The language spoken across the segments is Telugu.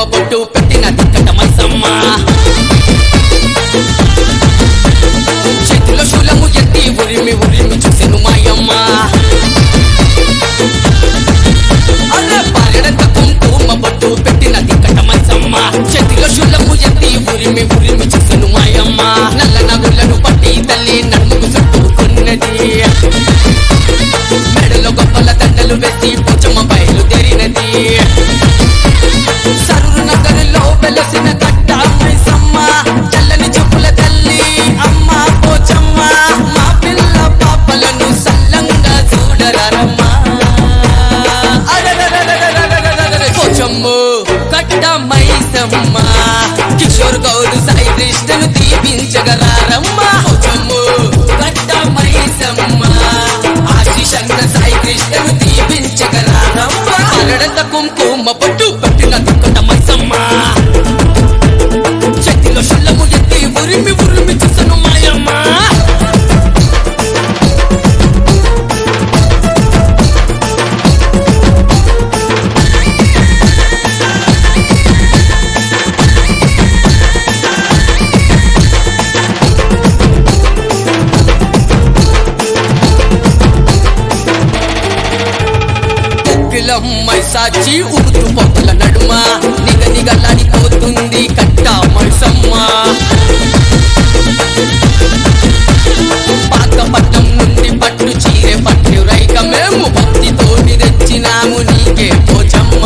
బొట్టు పెట్టిన దిక్కట మైసమ్మ చేతిలో శూలము ఎత్తి ఉరిమి ఉరిమి చూసెను మాయమ్మ అలా పాలెడంత కుంకుమ బొట్టు పెట్టిన దిక్కట మైసమ్మ చేతిలో శూలము ఎత్తి ఉరిమి ఉరిమి చూసెను మాయమ్మ నల్ల నగులను పట్టి తల్లి నడుముకు చుట్టుకున్నది మెడలో గొప్పల దండలు వేసి పోచమ్మ బయలుదేరినది సరురు నగరులో వెలసిన కట్ట మైసమ్మ చల్లని చెప్పుల తల్లి అమ్మ పోచమ్మ మా పిల్ల పాపలను సల్లంగా చూడరమ్మా పోచమ్ము కట్ట మైసమ్మ కిషోర్ గౌడు సాయి కృష్ణను దీపించగలారమ్మ పోచమ్ము కట్ట మైసమ్మ ఆశిషంగ సాయి కృష్ణను దీపించగలారమ్మ అరడంత కుంకుమ పట్టు పట్టిన దుక్కట మైసమ్మ చేతిలో శుల్లము ఎత్తి ఉరిమి ఉరిమి చూసను మాయమ్మ కోకిలమ్మై సాచి ఊతు పొగల నడుమ నిగ నిగలాడిపోతుంది కట్ట మైసమ్మ పాతపట్నం నుండి పట్టు చీరె పట్టు రైక మేము భక్తితో తెచ్చినాము నీకే పోచమ్మ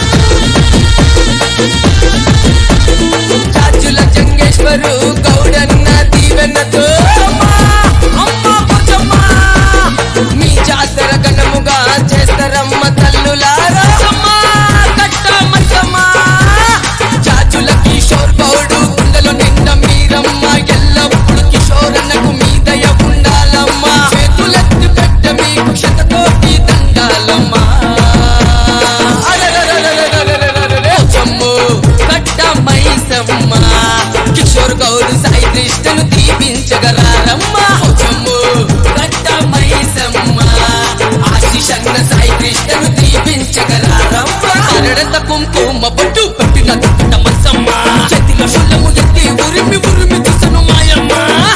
చాచుల జంగేశ్వరు గౌడన్న దీవెనతో అమ్మ పోచమ్మ మీ జాతర ఘనముగా చేస్తారమ్మ తల్లులారా అమ్మ కట్ట మైసమ్మ చాచుల కిషోర్ గౌడు గుండెలో నిండా మీరమ్మ ఎల్లప్పుడు కిషోరన్నకు మీ దయ ఉండాలమ్మ చేతులెత్తి పెట్ట మీకు శతకోటి దండాలమ్మా పోచమ్ము కట్ట మైసమ్మ కిషోర్ గౌడు సాయి కృష్ణను దీపించగలారమ్మ పోచమ్ము కట్ట మైసమ్మ ఆశిషన్న సాయి కృష్ణను దీపించగలారమ్మ అరడంత కుంకుమ బొట్టు పెట్టిన దుక్కట మైసమ్మ చేతిలో శుల్లము ఎత్తి ఉరిమి ఉరిమి చూసను మాయమ్మ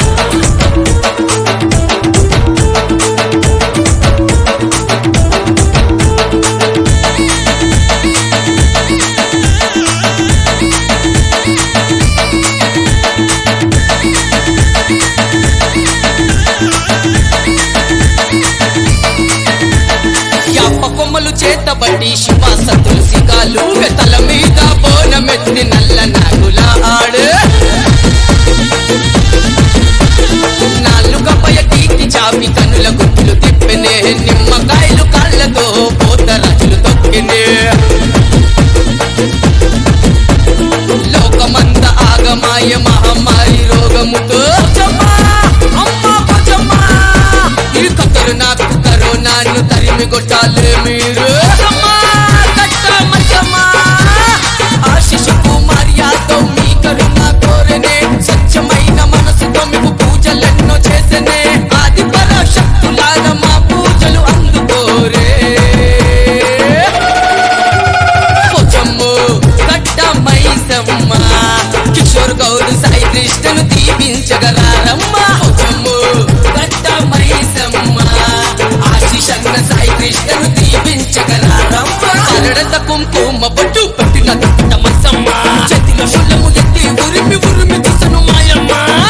యాప కొమ్మలు చేతబట్టి శివ సతులసి కాలు తల మీద బోనమెత్తి నల్ల నాగుల ఆడు నాలుగ పయకీకి చాపి కనుల గుట్టులు తిప్పెనే నిమ్మకాయలు కళ్ళతో పోత రాజులు తొక్కినే లోకమంత ఆగమాయ మహమ్మారి రోగముతో పోచమ్మా, అమ్మా పోచమ్మా, ఈ కతరు నాకు కరోనాను తరిమి కొట్టాలి మీరు పోచమ్మా, కట్ట మచ్చమ్మా, ఆశిష కుమార్యాతో మీ కరుణ కోరనే స్వచ్ఛమైన మనసుతో మీకు పూజలెన్నో చేసనే ఆది పరాశక్తులాల మా పూజలు అందుకోరే పోచమ్ము కట్ట మైసమ్మ కిషోర్ గౌడు సాయి కృష్ణను దీపించగలారమ్మ పోచమ్ము కట్ట మైసమ్మ ఆశిషన్న సాయి కృష్ణను దీపించగలారమ్మ అరడంత కుంకుమ బొట్టు పెట్టిన దుట్ట మైసమ్మ చేతిలో శుల్లము ఎత్తి ఉరిమి ఉరిమి చూసను మాయమ్మ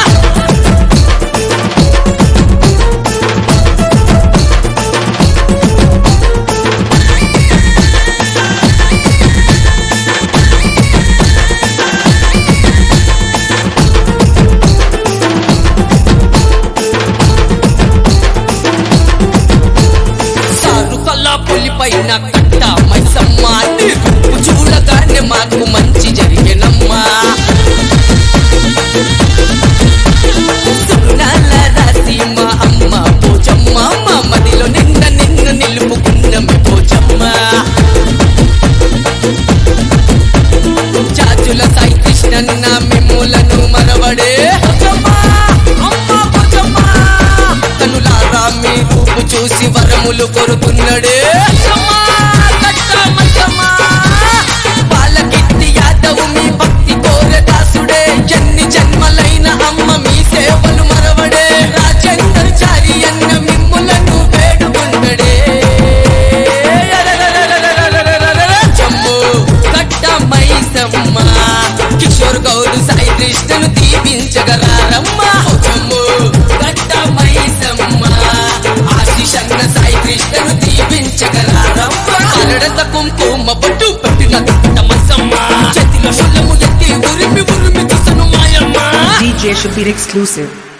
సారు కల్లా పులిపైన కట్ట మైసమ్మ నీ రూపు చూడగానే మాకు మంచి జరిగేనమ్మా సుగుణాల రాసి మా అమ్మ పోచమ్మ మా మదిలో నిన్న నిన్ను నిలుపుకున్నమే పోచమ్మ చాచుల సాయి కృష్ణన్న మిమ్ములను మరవడే పోచమ్మ, అమ్మ పోచమ్మ, కనులారా మీ రూపు చూసి వరములు కొరుకున్నడే అమ్మ, కట్ట మచ్చమ్మ, బాలకిట్టి యాదవ్ Shubir exclusive.